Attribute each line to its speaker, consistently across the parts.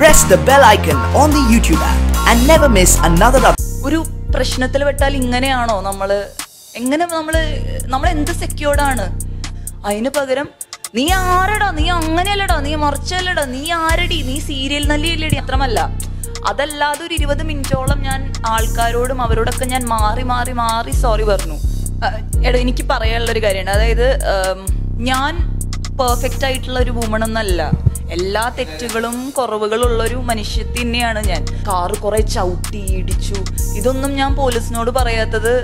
Speaker 1: Press the bell icon on the YouTube app and never miss another update.
Speaker 2: ഒരു പ്രശ്നത്തിൽ പെട്ടാൽ ഇങ്ങനെയാണോ നമ്മള് എങ്ങനെ നമ്മള് നമ്മൾ എന്ത് സെക്യൂർഡാണ് അതിന് പകരം നീ ആരടാ നീ അങ്ങനെയല്ലടാ നീ മറിച്ചല്ലടാ നീ ആരടി നീ സീരിയൽ നല്ലിയല്ലടി അത്രമല്ല അതല്ലാതെ ഒരു ഇരുപത് മിനിറ്റോളം ഞാൻ ആൾക്കാരോടും അവരോടൊക്കെ ഞാൻ മാറി മാറി മാറി സോറി പറഞ്ഞു അഹ് എടാ എനിക്ക് പറയാനുള്ള ഒരു കാര്യമുണ്ട് അതായത് ഉം, ഞാൻ പെർഫെക്റ്റ് ആയിട്ടുള്ള ഒരു വുമൺ എന്നല്ല എല്ലാ തെറ്റുകളും കുറവുകളും ഉള്ള ഒരു മനുഷ്യത്തി തന്നെയാണ് ഞാൻ കാറ് കുറെ ചവിട്ടി ഇടിച്ചു ഇതൊന്നും ഞാൻ പോലീസിനോട് പറയാത്തത്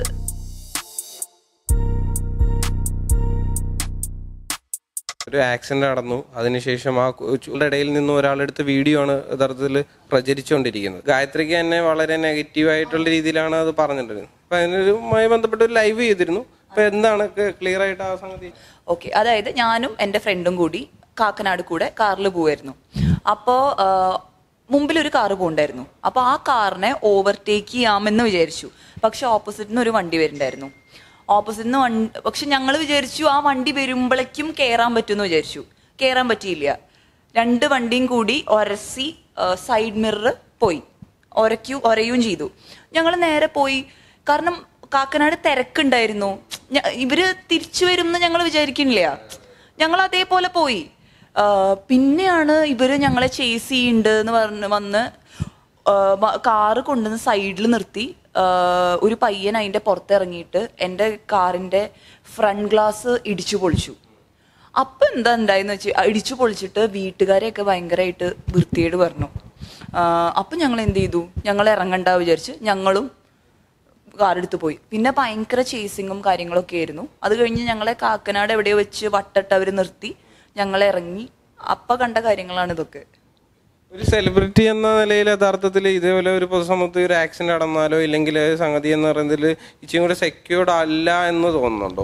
Speaker 3: ഒരു ആക്സിഡന്റ് നടന്നു അതിനുശേഷം ആ കൊച്ചുകളുടെ ഇടയിൽ നിന്ന് ഒരാളെടുത്ത വീഡിയോ ആണ് യഥാർത്ഥത്തിൽ പ്രചരിച്ചുകൊണ്ടിരിക്കുന്നത് ഗായത്രിക്ക് തന്നെ വളരെ നെഗറ്റീവ് ആയിട്ടുള്ള രീതിയിലാണ് അത് പറഞ്ഞിട്ടുള്ളത് അപ്പൊ അതിനുമായി ബന്ധപ്പെട്ട് ഒരു ലൈവ് ചെയ്തിരുന്നു അപ്പൊ എന്താണ് ക്ലിയർ ആയിട്ട് ആ സംഗതി
Speaker 2: ഓക്കെ അതായത് ഞാനും എൻ്റെ ഫ്രണ്ടും കൂടി കാക്കനാട് കൂടെ കാറിൽ പോവായിരുന്നു അപ്പോൾ മുമ്പിൽ ഒരു കാറ് പോകണ്ടായിരുന്നു അപ്പോൾ ആ കാറിനെ ഓവർടേക്ക് ചെയ്യാമെന്ന് വിചാരിച്ചു പക്ഷെ ഓപ്പോസിറ്റിൽ നിന്ന് ഒരു വണ്ടി വരുന്നുണ്ടായിരുന്നു ഓപ്പോസിറ്റിൽ നിന്ന് വണ്ടി പക്ഷെ ഞങ്ങൾ വിചാരിച്ചു ആ വണ്ടി വരുമ്പോഴേക്കും കയറാൻ പറ്റുമെന്ന് വിചാരിച്ചു കയറാൻ പറ്റിയില്ല രണ്ട് വണ്ടിയും കൂടി ഒരസി സൈഡ് മിറർ പോയി ഒരയ്ക്കു ഒരയും ചെയ്തു ഞങ്ങൾ നേരെ പോയി കാരണം കാക്കനാട് തിരക്കുണ്ടായിരുന്നു ഞ- ഇവര് തിരിച്ചു വരും എന്ന് ഞങ്ങൾ വിചാരിക്കുന്നില്ല ഞങ്ങൾ അതേപോലെ പോയി ആ, പിന്നെയാണ് ഇവര് ഞങ്ങളെ ചേസ് ചെയ്യുന്നുണ്ട് എന്ന് പറഞ്ഞ് വന്ന് ആ, വ- കാറ് കൊണ്ടുവന്ന് സൈഡിൽ നിർത്തി ആ, ഒരു പയ്യൻ അതിന്റെ പുറത്തിറങ്ങിയിട്ട് എൻ്റെ കാറിന്റെ ഫ്രണ്ട് ഗ്ലാസ് ഇടിച്ചു പൊളിച്ചു അപ്പൊ എന്താ ഉണ്ടായെന്ന് വെച്ച് ഇടിച്ചു പൊളിച്ചിട്ട് വീട്ടുകാരെയൊക്കെ ഭയങ്കരമായിട്ട് വൃത്തിയേട് പറഞ്ഞു ആ, അപ്പൊ ഞങ്ങൾ എന്ത് ചെയ്തു ഞങ്ങൾ ഇറങ്ങണ്ട വിചാരിച്ച് ഞങ്ങളും കാറെടുത്ത് പോയി പിന്നെ ഭയങ്കര ചേസിങ്ങും കാര്യങ്ങളൊക്കെ ആയിരുന്നു അത് കഴിഞ്ഞ് ഞങ്ങളെ കാക്കനാട് എവിടെയോ വെച്ച് വട്ടട്ട് അവർ നിർത്തി ഞങ്ങൾ ഇറങ്ങി അപ്പ കണ്ട കാര്യങ്ങളാണ് ഇതൊക്കെ
Speaker 3: ഒരു സെലിബ്രിറ്റി എന്ന നിലയിൽ യഥാർത്ഥത്തിൽ ഇതേപോലെ ഒരു പൊതുസമൂഹത്തിൽ ഒരു ആക്സിഡന്റ് നടന്നാലോ ഇല്ലെങ്കിൽ സംഗതി എന്ന് പറയുന്നതിൽ ഇച്ചിരി കൂടെ സെക്യൂർഡ് അല്ല എന്ന് തോന്നുന്നുണ്ടോ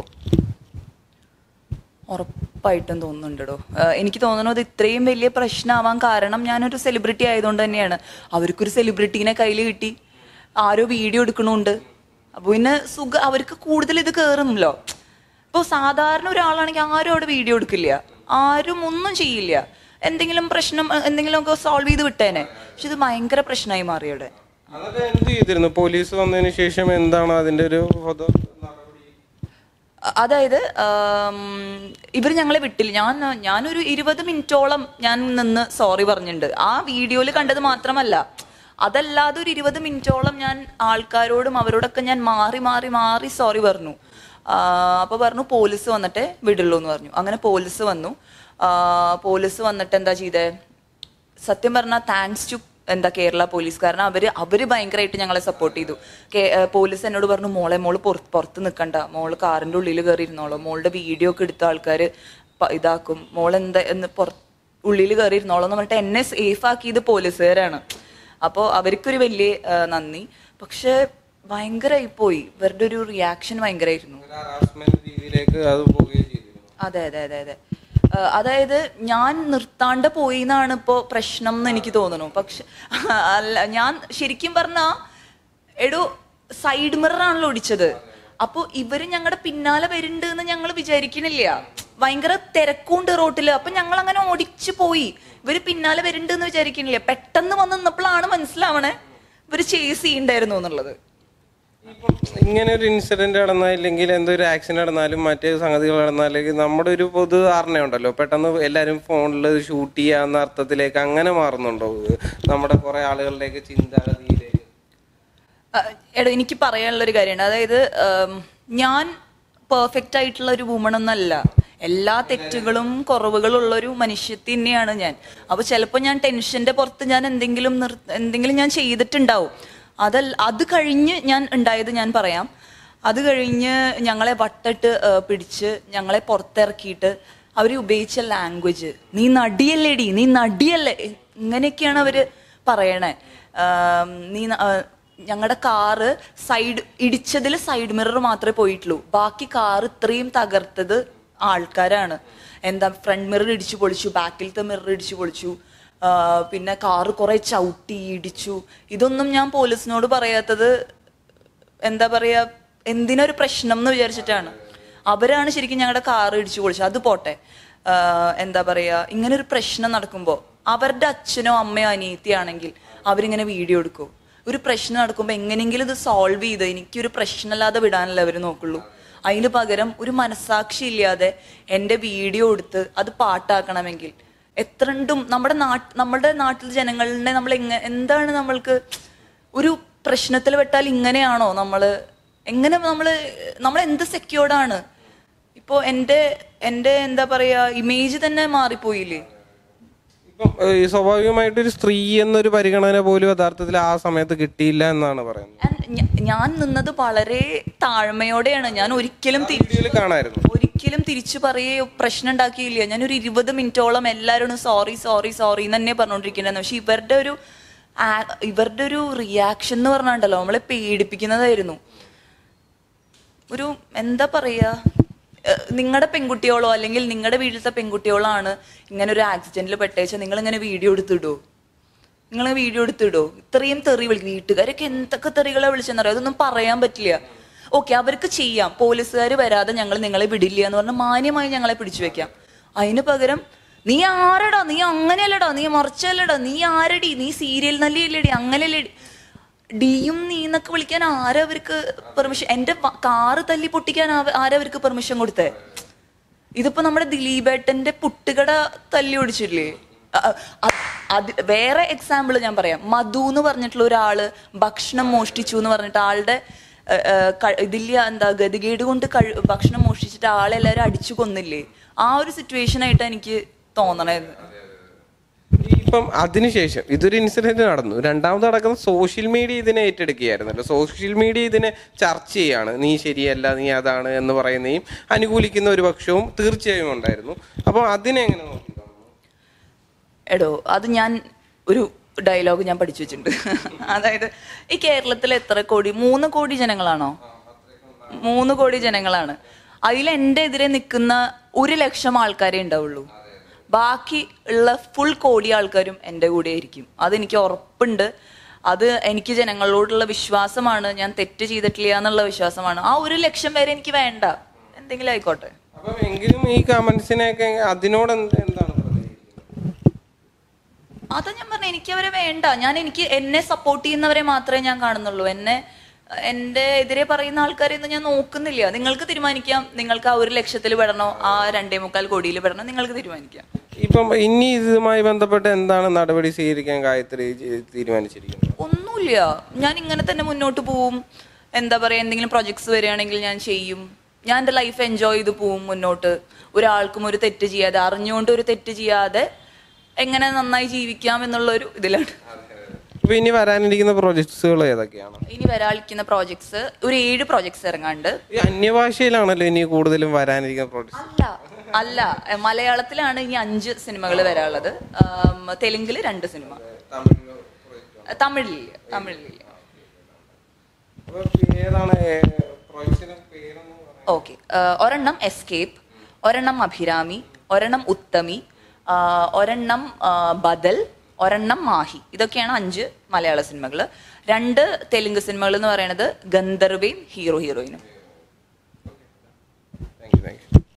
Speaker 2: ഉറപ്പായിട്ടും തോന്നുന്നുണ്ടോ എനിക്ക് തോന്നുന്നത് ഇത്രയും വലിയ പ്രശ്നമാവാൻ കാരണം ഞാനൊരു സെലിബ്രിറ്റി ആയതുകൊണ്ട് തന്നെയാണ് അവർക്കൊരു സെലിബ്രിറ്റീനെ കയ്യിൽ കിട്ടി ആരോ വീഡിയോ എടുക്കണുണ്ട് അപ്പൊ പിന്നെ സുഖ അവർക്ക് കൂടുതൽ ഇത് കയറുമല്ലോ ഇപ്പോൾ സാധാരണ ഒരാളാണെങ്കിൽ ആരും അവിടെ വീഡിയോ എടുക്കില്ല ആരും ഒന്നും ചെയ്യില്ല എന്തെങ്കിലും പ്രശ്നം അഹ് എന്തെങ്കിലുമൊക്കെ സോൾവ് ചെയ്ത് വിട്ടേനെ പക്ഷെ ഇത് ഭയങ്കര പ്രശ്നമായി മാറി അവിടെ
Speaker 3: അതൊക്കെ എന്ത് ചെയ്തിരുന്നു പോലീസ് വന്നതിന് ശേഷം എന്താണ് അതിന്റെ ഒരു പൊതു നടപടി
Speaker 2: അ- അതായത് ഇവർ ഞങ്ങളെ വിട്ടില്ല ഞാൻ ഞാനൊരു ഇരുപത് മിനിറ്റോളം ഞാൻ നിന്ന് സോറി പറഞ്ഞിട്ടുണ്ട് ആ വീഡിയോയിൽ കണ്ടത് മാത്രമല്ല അതല്ലാതെ ഒരു ഇരുപത് മിനിറ്റോളം ഞാൻ ആൾക്കാരോടും അവരോടൊക്കെ ഞാൻ മാറി മാറി മാറി സോറി പറഞ്ഞു ആ, അപ്പൊ പറഞ്ഞു പോലീസ് വന്നിട്ടേ വിടുള്ളൂ എന്ന് പറഞ്ഞു അങ്ങനെ പോലീസ് വന്നു ആ, പോലീസ് വന്നിട്ട് എന്താ ചെയ്തേ സത്യം പറഞ്ഞാൽ താങ്ക്സ് ടു എന്താ കേരള പോലീസ് കാരണം അവര് അവര് ഭയങ്കരമായിട്ട് ഞങ്ങളെ സപ്പോർട്ട് ചെയ്തു കേ- ഏഹ് പോലീസ് എന്നോട് പറഞ്ഞു മോളെ മോള് പുറത്ത് പുറത്ത് നിൽക്കണ്ട മോള് കാറിന്റെ ഉള്ളിൽ കയറി ഇരുന്നോളൂ മോളുടെ വീഡിയോ ഒക്കെ എടുത്ത ആൾക്കാര് പ- ഇതാക്കും മോൾ എന്താ എന്ന് പുറ ഉള്ളിൽ കയറി ഇരുന്നോളൂ എന്ന് പറഞ്ഞിട്ട് എന്നെ സേഫ് ആക്കിയത് പോലീസുകാരാണ് അപ്പോൾ അവർക്കൊരു വലിയ ഏഹ് നന്ദി പക്ഷെ ഭയങ്കരമായി പോയി ഇവരുടെ ഒരു റിയാക്ഷൻ ഭയങ്കരമായിരുന്നു
Speaker 3: ഒരു ഹറാസ്മെന്റ് രീതിയിലേക്ക് അത് പോവുകയും ചെയ്തിരുന്നു
Speaker 2: അതെ അതെ അതെ അതെ ഏഹ് അതായത് ഞാൻ നിർത്താണ്ട് പോയി എന്നാണ് ഇപ്പോൾ പ്രശ്നം എന്ന് എനിക്ക് തോന്നുന്നു പക്ഷെ അല്ല ഞാൻ ശരിക്കും പറഞ്ഞാ എടോ സൈഡ് മിററാണല്ലോ ഒടിച്ചത് അപ്പൊ ഇവര് ഞങ്ങളുടെ പിന്നാലെ വരുന്നുണ്ട് എന്ന് ഞങ്ങൾ വിചാരിക്കണില്ല ഭയങ്കര തിരക്കുണ്ട് റോട്ടില് അപ്പൊ ഞങ്ങൾ അങ്ങനെ ഓടിച്ചു പോയി ഇവര് പിന്നാലെ വരുന്നുണ്ട് എന്ന് വിചാരിക്കണില്ല പെട്ടെന്ന് വന്ന് നിന്നപ്പോഴാണ് മനസ്സിലാവണേ ഇവര് ചേസ് ചെയ്യണ്ടായിരുന്നു എന്നുള്ളത്
Speaker 3: ഇപ്പം ഇങ്ങനെ ഒരു ഇൻസിഡന്റ് നടന്നാൽ ഇല്ലെങ്കിൽ എന്തൊരു ആക്സിഡന്റ് നടന്നാലും മറ്റേ സംഗതികൾ നടന്നാലും നമ്മുടെ ഒരു പൊതു ധാരണയുണ്ടല്ലോ പെട്ടെന്ന് എല്ലാവരും ഫോണിൽ ഷൂട്ട് ചെയ്യാന്ന അർത്ഥത്തിലേക്ക് അങ്ങനെ മാറുന്നുണ്ടോ നമ്മുടെ കുറെ ആളുകളുടെയൊക്കെ ചിന്താഗതിയിലേക്ക്
Speaker 2: അഹ് എടോ എനിക്ക് പറയാനുള്ള ഒരു കാര്യമാണ് അതായത് ഉം, ഞാൻ പെർഫെക്റ്റ് ആയിട്ടുള്ള ഒരു വുമൺ എന്നല്ല എല്ലാ തെറ്റുകളും കുറവുകളും ഉള്ള ഒരു മനുഷ്യത്തി തന്നെയാണ് ഞാൻ അപ്പൊ ചിലപ്പോൾ ഞാൻ ടെൻഷന്റെ പുറത്ത് ഞാൻ എന്തെങ്കിലും നിർ എന്തെങ്കിലും ഞാൻ ചെയ്തിട്ടുണ്ടാവും അതല്ല അത് കഴിഞ്ഞ് ഞാൻ ഉണ്ടായത് ഞാൻ പറയാം അത് കഴിഞ്ഞ് ഞങ്ങളെ വട്ടിട്ട് ഏഹ്, പിടിച്ച് ഞങ്ങളെ പുറത്തിറക്കിയിട്ട് അവർ ഉപയോഗിച്ച ലാംഗ്വേജ് നീ നടിയല്ലേടി നീ നടിയല്ലേ ഇങ്ങനെയൊക്കെയാണ് അവര് പറയണേ ആം, നീ ഞങ്ങളുടെ കാറ് സൈഡ് ഇടിച്ചതിൽ സൈഡ് മിറർ മാത്രമേ പോയിട്ടുള്ളൂ ബാക്കി കാറ് ഇത്രയും തകർത്തത് ആൾക്കാരാണ് എന്താ ഫ്രണ്ട് മിറർ ഇടിച്ചു പൊളിച്ചു ബാക്കിലത്തെ മിറർ ഇടിച്ചു പൊളിച്ചു ആ, പിന്നെ കാറ് കുറെ ചവിട്ടി ഇടിച്ചു ഇതൊന്നും ഞാൻ പോലീസിനോട് പറയാത്തത് എന്താ പറയാ എന്തിനൊരു പ്രശ്നം എന്ന് വിചാരിച്ചിട്ടാണ് അവരാണ് ശരിക്കും ഞങ്ങളുടെ കാർ ഇടിച്ചു പൊളിച്ചത് അത് പോട്ടെ ആഹ് എന്താ പറയാ ഇങ്ങനെ ഒരു പ്രശ്നം നടക്കുമ്പോൾ അവരുടെ അച്ഛനോ അമ്മയോ അനിയത്തിയാണെങ്കിൽ അവരിങ്ങനെ വീഡിയോ എടുക്കും ഒരു പ്രശ്നം നടക്കുമ്പോൾ എങ്ങനെയെങ്കിലും ഇത് സോൾവ് ചെയ്ത് എനിക്കൊരു പ്രശ്നമില്ലാതെ വിടാനല്ല അവർ നോക്കുള്ളൂ അതിന് പകരം ഒരു മനസാക്ഷി ഇല്ലാതെ എൻ്റെ വീഡിയോ എടുത്ത് അത് പാട്ടാക്കണമെങ്കിൽ എത്രണ്ടും നമ്മുടെ നാട്ട് നമ്മുടെ നാട്ടിൽ ജനങ്ങളുടെ നമ്മൾ എങ്ങനെ എന്താണ് നമ്മൾക്ക് ഒരു പ്രശ്നത്തിൽ പെട്ടാൽ ഇങ്ങനെയാണോ നമ്മള് എങ്ങനെ നമ്മള് നമ്മൾ എന്ത് സെക്യൂർഡാണ് ഇപ്പോ എൻ്റെ എൻ്റെ എന്താ പറയാ ഇമേജ് തന്നെ മാറിപ്പോയില്ലേ
Speaker 3: ഇപ്പം ഏഹ്, സ്വാഭാവികമായിട്ട് ഒരു സ്ത്രീ എന്നൊരു പരിഗണന പോലും യഥാർത്ഥത്തിൽ ആ സമയത്ത് കിട്ടിയില്ല എന്നാണ് പറയുന്നത്
Speaker 2: And ഞ- ഞാൻ നിന്നത് വളരെ താഴ്മയോടെയാണ് ഞാൻ ഒരിക്കലും തിരിച്ചു
Speaker 3: വീഡിയോയിൽ കാണായിരുന്നു
Speaker 2: ഒരിക്കലും തിരിച്ചു പറയുകയോ പ്രശ്നം ഉണ്ടാക്കിയില്ല ഞാൻ ഒരു ഇരുപത് മിനിറ്റോളം എല്ലാവരോടും സോറി സോറി സോറി എന്ന് തന്നെ പറഞ്ഞുകൊണ്ടിരിക്കുന്നത് പക്ഷെ ഇവരുടെ ഒരു ആ- ഇവരുടെ ഒരു റിയാക്ഷൻ എന്ന് പറഞ്ഞാണ്ടല്ലോ നമ്മളെ പേടിപ്പിക്കുന്നതായിരുന്നു ഒരു എന്താ പറയാ നിങ്ങളുടെ പെൺകുട്ടിയോളോ അല്ലെങ്കിൽ നിങ്ങളുടെ വീട്ടിലത്തെ പെൺകുട്ടിയോളോ ആണ് ഇങ്ങനെ ഒരു ആക്സിഡന്റിൽ പെട്ടേച്ചാൽ നിങ്ങൾ ഇങ്ങനെ വീഡിയോ എടുത്തിടോ നിങ്ങൾ വീഡിയോ എടുത്തിടോ ഇത്രയും തെറി വിളിക്കും വീട്ടുകാരൊക്കെ എന്തൊക്കെ തെറികളെ വിളിച്ചെന്നറിയോ അതൊന്നും പറയാൻ പറ്റില്ല ഓക്കെ അവർക്ക് ചെയ്യാം പോലീസുകാർ വരാതെ ഞങ്ങൾ നിങ്ങളെ വിടില്ല എന്ന് പറഞ്ഞാൽ മാന്യമായി ഞങ്ങളെ പിടിച്ചു വെക്കാം അതിന് പകരം നീ ആരടാ നീ അങ്ങനെയല്ലടാ നീ മറിച്ചല്ലടാ നീ ആരടി നീ സീരിയൽ നല്ലിയല്ലേടി അങ്ങനെയല്ലേ ഡിയും നീ എന്നൊക്കെ വിളിക്കാൻ ആരാ അവർക്ക് പെർമിഷൻ എന്റെ വ- കാറ് തല്ലി പൊട്ടിക്കാൻ ആവ- ആരാ അവർക്ക് പെർമിഷൻ കൊടുത്തേ ഇതിപ്പോ നമ്മുടെ ദിലീപേട്ടന്റെ പുട്ടുകട തല്ലി ഓടിച്ചില്ലേ അ- അ- അത് വേറെ എക്സാമ്പിൾ ഞാൻ പറയാം മധു എന്ന് പറഞ്ഞിട്ടുള്ള ഒരാള് ഭക്ഷണം മോഷ്ടിച്ചു എന്ന് പറഞ്ഞിട്ട് ആളുടെ ഏ, ഏ, ക- ഇതില്ല എന്താ ഗതികേട് കൊണ്ട് കഴി- ഭക്ഷണം മോഷ്ടിച്ചിട്ട് ആളെല്ലാരും അടിച്ചു കൊന്നില്ലേ ആ ഒരു സിറ്റുവേഷൻ ആയിട്ട് എനിക്ക് തോന്നണേ
Speaker 3: ഇപ്പം അതിനുശേഷം ഇതൊരു ഇൻസിഡന്റ് നടന്നു രണ്ടാമത് നടക്കുന്ന സോഷ്യൽ മീഡിയ ഇതിനെ ഏറ്റെടുക്കുകയായിരുന്നല്ലോ സോഷ്യൽ മീഡിയ ഇതിനെ ചർച്ച ചെയ്യാണ് നീ ശരിയല്ല നീ അതാണ് എന്ന് പറയുന്നതും അനുകൂലിക്കുന്ന ഒരു പക്ഷവും തീർച്ചയായും ഉണ്ടായിരുന്നു അപ്പോൾ അതിനെ എങ്ങനെ നോക്കി കാണുന്നു?
Speaker 2: എടോ അത് ഞാൻ ഒരു ഡയലോഗ് ഞാൻ പഠിച്ചു വെച്ചിട്ടുണ്ട് അതായത് ഈ കേരളത്തിൽ എത്ര കോടി മൂന്ന് കോടി ജനങ്ങളാണോ മൂന്ന് കോടി ജനങ്ങളാണ് അതിൽ എൻ്റെ എതിരെ നിൽക്കുന്ന ഒരു ലക്ഷം ആൾക്കാരെ ഉണ്ടാവുള്ളൂ ബാക്കി ഉള്ള ഫുൾ കോടി ആൾക്കാരും എൻ്റെ കൂടെ ആയിരിക്കും അതെനിക്ക് ഉറപ്പുണ്ട് അത് എനിക്ക് ജനങ്ങളോടുള്ള വിശ്വാസമാണ് ഞാൻ തെറ്റ് ചെയ്തിട്ടില്ല എന്നുള്ള വിശ്വാസമാണ് ആ ഒരു ലക്ഷം വരെ എനിക്ക് വേണ്ട എന്തെങ്കിലും ആയിക്കോട്ടെ
Speaker 3: അപ്പം എങ്കിലും ഈ കമന്റ്സിനെയൊക്കെ അതിനോട് എന്ത് എന്താണ് പ്രതികരിക്കുന്നത്?
Speaker 2: അതാ ഞാൻ പറഞ്ഞ എനിക്ക് അവരെ വേണ്ട ഞാൻ എനിക്ക് എന്നെ സപ്പോർട്ട് ചെയ്യുന്നവരെ മാത്രമേ ഞാൻ കാണുന്നുള്ളൂ എന്നെ എന്റെ എതിരെ പറയുന്ന ആൾക്കാരെ ഒന്നും ഞാൻ നോക്കുന്നില്ല നിങ്ങൾക്ക് തീരുമാനിക്കാം നിങ്ങൾക്ക് ആ ഒരു ലക്ഷത്തിൽ പെടണോ ആ രണ്ടേ മുക്കാൽ കോടിയിൽ പെടണോ നിങ്ങൾക്ക് തീരുമാനിക്കാം
Speaker 3: ഇപ്പം ഇനി ഇതുമായി ബന്ധപ്പെട്ട് എന്താണ് നടപടി സ്വീകരിക്കാൻ ഗായത്രി ചെ- തീരുമാനിച്ചിരിക്കുന്നത്
Speaker 2: ഒന്നുമില്ല ഞാൻ ഇങ്ങനെ തന്നെ മുന്നോട്ട് പോവും എന്താ പറയാ എന്തെങ്കിലും പ്രൊജക്ട്സ് വരികയാണെങ്കിൽ ഞാൻ ചെയ്യും ഞാൻ എൻ്റെ ലൈഫ് എൻജോയ് ചെയ്ത് പോവും മുന്നോട്ട് ഒരാൾക്കും ഒരു തെറ്റ് ചെയ്യാതെ അറിഞ്ഞുകൊണ്ട് ഒരു തെറ്റ് ചെയ്യാതെ എങ്ങനെ നന്നായി ജീവിക്കാം എന്നുള്ള ഒരു ഇതിലാണ്
Speaker 3: ഇപ്പൊ ഇനി വരാനിരിക്കുന്ന പ്രൊജക്ട്സുകൾ ഏതൊക്കെയാണ്
Speaker 2: ഇനി വരാളിക്കുന്ന പ്രോജക്ട്സ് ഒരു ഏഴ് പ്രോജക്ട്സ് ഇറങ്ങാണ്ട്
Speaker 3: ഈ അന്യഭാഷയിലാണല്ലോ ഇനി കൂടുതലും വരാനിരിക്കുന്ന പ്രൊജക്ട്സ്
Speaker 2: അല്ല അല്ല എ, മലയാളത്തിലാണ് ഇനി അഞ്ച് സിനിമകൾ വരാനുള്ളത് ആം, തെലുങ്കില് രണ്ട് സിനിമ തമിഴിലില്ല തമിഴിലില്ല
Speaker 3: ഏതാണ് പ്രൊജക്ടിന്റെ പേരെന്ന് പറയാൻ
Speaker 2: ഓക്കെ ഒരെണ്ണം എസ്കേപ്പ് ഒരെണ്ണം അഭിരാമി ഒരെണ്ണം ഉത്തമി ആ, ഒരെണ്ണം ആ, ബദൽ ഒരെണ്ണം മാഹി ഇതൊക്കെയാണ് അഞ്ച് മലയാള സിനിമകൾ രണ്ട് തെലുങ്ക് സിനിമകൾ എന്ന് പറയുന്നത് ഗന്ധർവയും ഹീറോ ഹീറോയിനും